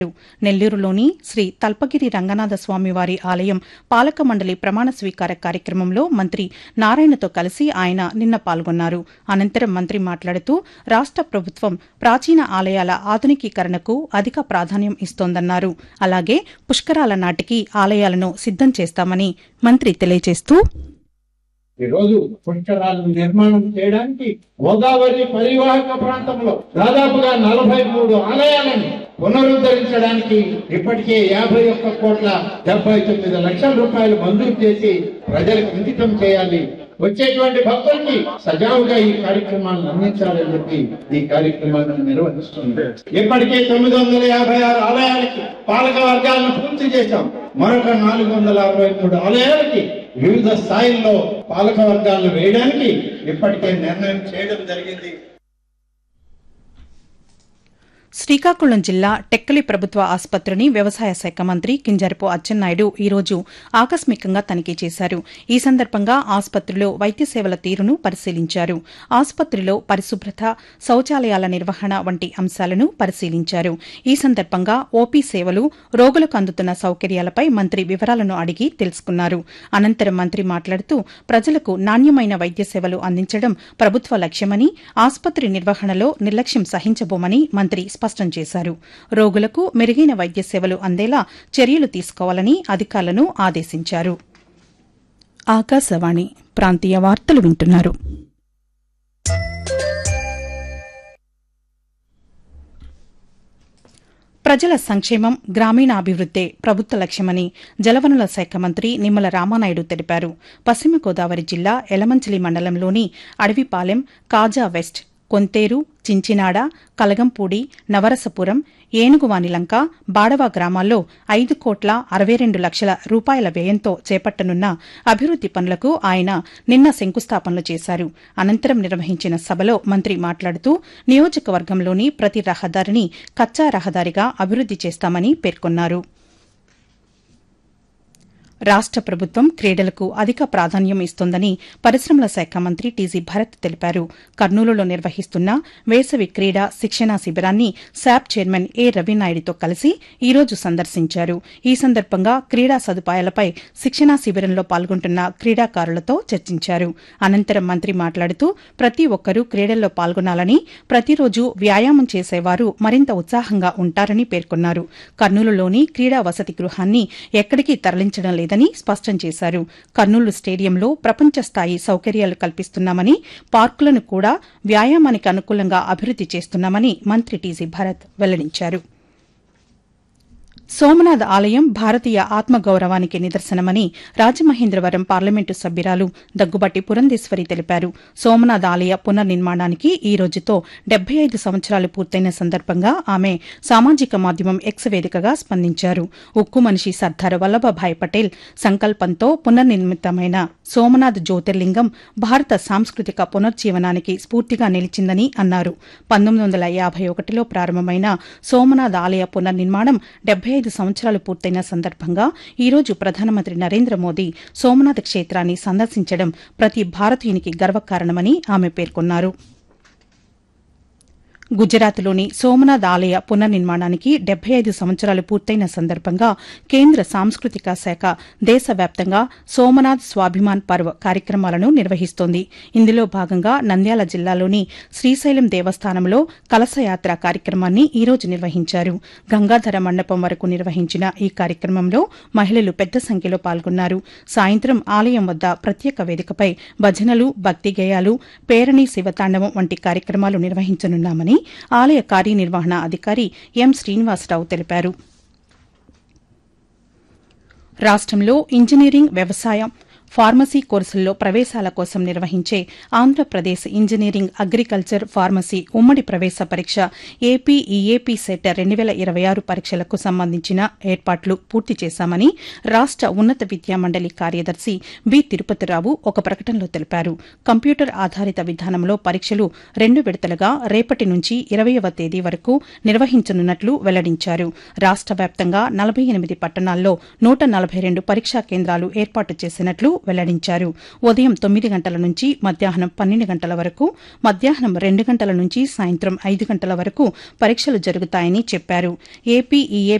నెల్లూరులోని శ్రీ తల్పగిరి రంగనాథ స్వామివారి ఆలయం పాలక మండలి ప్రమాణ స్వీకార కార్యక్రమంలో మంత్రి నారాయణతో కలిసి ఆయన నిన్న పాల్గొన్నారు అనంతరం మంత్రి మాట్లాడుతూ రాష్ట ప్రభుత్వం ప్రాచీన ఆలయాల ఆధునికీకరణకు అధిక ప్రాధాన్యం ఇస్తోందన్నారు అలాగే పుష్కరాల నాటికి ఆలయాలను సిద్దం చేస్తామని మంత్రి తెలియజేస్తూ ఈ రోజు పుష్కరాలను నిర్మాణం చేయడానికి గోదావరి పరివాహక ప్రాంతంలో దాదాపుగా నలభై మూడు ఆలయాలను పునరుద్ధరించడానికి ఇప్పటికే యాభై ఒక్క కోట్ల డెబ్బై తొమ్మిది లక్షల రూపాయలు మంజూరు చేసి ప్రజలకు అంకితం చేయాలి వచ్చేటువంటి భక్తులకి సజావుగా ఈ కార్యక్రమాలను అందించాలని చెప్పి ఈ కార్యక్రమాలను నిర్వహిస్తుంది ఇప్పటికే తొమ్మిది వందల యాభై ఆరు ఆలయాలకి పాలక వర్గాలను పూర్తి చేశాం మరొక నాలుగు వందల అరవై మూడు ఆలయాలకి వివిధ స్థాయిల్లో పాలక వర్గాలను వేయడానికి ఇప్పటికే నిర్ణయం చేయడం జరిగింది శ్రీకాకుళం జిల్లా టెక్కలి ప్రభుత్వ ఆసుపత్రిని వ్యవసాయ శాఖ మంత్రి కింజరపు అచ్చెన్నాయుడు ఈరోజు ఆకస్మికంగా తనిఖీ చేశారు ఈ సందర్భంగా ఆసుపత్రిలో వైద్య సేవల తీరును పరిశీలించారు ఆసుపత్రిలో పరిశుభ్రత శౌచాలయాల నిర్వహణ వంటి అంశాలను పరిశీలించారు ఈ సందర్భంగా ఓపీ సేవలు రోగులకు అందుతున్న సౌకర్యాలపై మంత్రి వివరాలను అడిగి తెలుసుకున్నారు అనంతరం మంత్రి మాట్లాడుతూ ప్రజలకు నాణ్యమైన వైద్య సేవలు అందించడం ప్రభుత్వ లక్ష్యమని ఆసుపత్రి నిర్వహణలో నిర్లక్ష్యం సహించబోమని మంత్రి స్పష్టం చేశారు రోగులకు మెరుగైన వైద్య సేవలు అందేలా చర్యలు తీసుకోవాలని అధికారులను ఆదేశించారు ఆకాశవాణి ప్రాంతీయ వార్తలు వింటున్నారు ప్రజల సంక్షేమం గ్రామీణాభివృద్దే ప్రభుత్వ లక్ష్యమని జలవనరుల శాఖ మంత్రి నిమ్మల రామానాయుడు తెలిపారు పశ్చిమ గోదావరి జిల్లా ఎలమంచిలి మండలంలోని అడవిపాలెం కాజా వెస్ట్ కొంతేరు చించినాడ కలగంపూడి నవరసపురం ఏనుగువానిలంక బాడవ గ్రామాల్లో ఐదు కోట్ల అరవై రెండు లక్షల రూపాయల వ్యయంతో చేపట్టనున్న అభివృద్ది పనులకు ఆయన నిన్న శంకుస్థాపనలు చేశారు అనంతరం నిర్వహించిన సభలో మంత్రి మాట్లాడుతూ నియోజకవర్గంలోని ప్రతి రహదారిని కచ్చా రహదారిగా అభివృద్ది చేస్తామని పేర్కొన్నారు రాష్ట ప్రభుత్వం క్రీడలకు అధిక ప్రాధాన్యం ఇస్తోందని పరిశ్రమల శాఖ మంత్రి టీజీ భరత్ తెలిపారు కర్నూలులో నిర్వహిస్తున్న వేసవి క్రీడా శిక్షణా శిబిరాన్ని శాప్ చైర్మన్ ఏ రవినాయుడితో కలిసి ఈ రోజు సందర్శించారు ఈ సందర్భంగా క్రీడా సదుపాయాలపై శిక్షణా శిబిరంలో పాల్గొంటున్న క్రీడాకారులతో చర్చించారు అనంతరం మంత్రి మాట్లాడుతూ ప్రతి ఒక్కరూ క్రీడల్లో పాల్గొనాలని ప్రతిరోజు వ్యాయామం చేసేవారు మరింత ఉత్సాహంగా ఉంటారని పేర్కొన్నారు కర్నూలులోని క్రీడా వసతి గృహాన్ని ఎక్కడికి తరలించడం లేదని స్పష్టం చేశారు కర్నూలు స్టేడియంలో ప్రపంచ స్థాయి సౌకర్యాలు కల్పిస్తున్నామని పార్కులను కూడా వ్యాయామానికి అనుకూలంగా అభివృద్ది చేస్తున్నామని మంత్రి టీజీ భరత్ వెల్లడించారు సోమనాథ్ ఆలయం భారతీయ ఆత్మగౌరవానికి నిదర్శనమని రాజమహేంద్రవరం పార్లమెంటు సభ్యురాలు దగ్గుబాటి పురంధేశ్వరి తెలిపారు సోమనాథ్ ఆలయ పునర్నిర్మాణానికి ఈ రోజుతో డెబ్బై ఐదు సంవత్సరాలు పూర్తయిన సందర్భంగా ఆమె సామాజిక మాధ్యమం ఎక్స్ వేదికగా స్పందించారు ఉక్కు మనిషి సర్దార్ వల్లభభాయ్ పటేల్ సంకల్పంతో పునర్నిర్మితమైన సోమనాథ్ జ్యోతిర్లింగం భారత సాంస్కృతిక పునర్జీవనానికి స్ఫూర్తిగా నిలిచిందని అన్నారు పంతొమ్మిది వందల యాభై ఒకటిలో ప్రారంభమైన సోమనాథ్ ఆలయ పునర్నిర్మాణం డెబ్బై ఐదు సంవత్సరాలు పూర్తయిన సందర్భంగా ఈ రోజు ప్రధానమంత్రి నరేంద్ర మోదీ సోమనాథ్ క్షేత్రాన్ని సందర్శించడం ప్రతి భారతీయునికి గర్వకారణమని ఆమె పేర్కొన్నారు గుజరాత్లోని సోమనాథ్ ఆలయ పునర్నిర్మాణానికి డెబ్బై ఐదు సంవత్సరాలు పూర్తయిన సందర్భంగా కేంద్ర సాంస్కృతిక శాఖ దేశవ్యాప్తంగా సోమనాథ్ స్వాభిమాన్ పర్వ్ కార్యక్రమాలను నిర్వహిస్తోంది ఇందులో భాగంగా నంద్యాల జిల్లాలోని శ్రీశైలం దేవస్థానంలో కలశయాత్ర కార్యక్రమాన్ని ఈ రోజు నిర్వహించారు గంగాధర మండపం వరకు నిర్వహించిన ఈ కార్యక్రమంలో మహిళలు పెద్ద సంఖ్యలో పాల్గొన్నారు సాయంత్రం ఆలయం వద్ద ప్రత్యేక వేదికపై భజనలు భక్తి గేయాలు పేరణి శివతాండవం వంటి కార్యక్రమాలు నిర్వహించనున్నామని ఆలయ కార్యనిర్వహణ అధికారి ఎం శ్రీనివాసరావు తెలిపారు రాష్టంలో ఇంజనీరింగ్ వ్యవసాయం ఫార్మసీ కోర్సుల్లో ప్రవేశాల కోసం నిర్వహించే ఆంధ్రప్రదేశ్ ఇంజనీరింగ్ అగ్రికల్చర్ ఫార్మసీ ఉమ్మడి ప్రవేశ పరీక్ష ఏపీ ఈఏపీ సెట్ రెండు వేల ఇరవై ఆరు పరీక్షలకు సంబంధించిన ఏర్పాట్లు పూర్తి చేశామని రాష్ట ఉన్నత విద్యా మండలి కార్యదర్శి బి తిరుపతిరావు ఒక ప్రకటనలో తెలిపారు కంప్యూటర్ ఆధారిత విధానంలో పరీక్షలు రెండు విడతలుగా రేపటి నుంచి ఇరవయవ తేదీ వరకు నిర్వహించనున్నట్లు వెల్లడించారు రాష్ట వ్యాప్తంగా నలభై ఎనిమిది పట్టణాల్లో నూట నలభై రెండు పరీక్షా కేంద్రాలు ఏర్పాటు చేసినట్లు వెల్లడించారు ఉదయం తొమ్మిది గంటల నుంచి మధ్యాహ్నం పన్నెండు గంటల వరకు మధ్యాహ్నం రెండు గంటల నుంచి సాయంత్రం ఐదు గంటల వరకు పరీక్షలు జరుగుతాయని చెప్పారు ఏపీఈఏ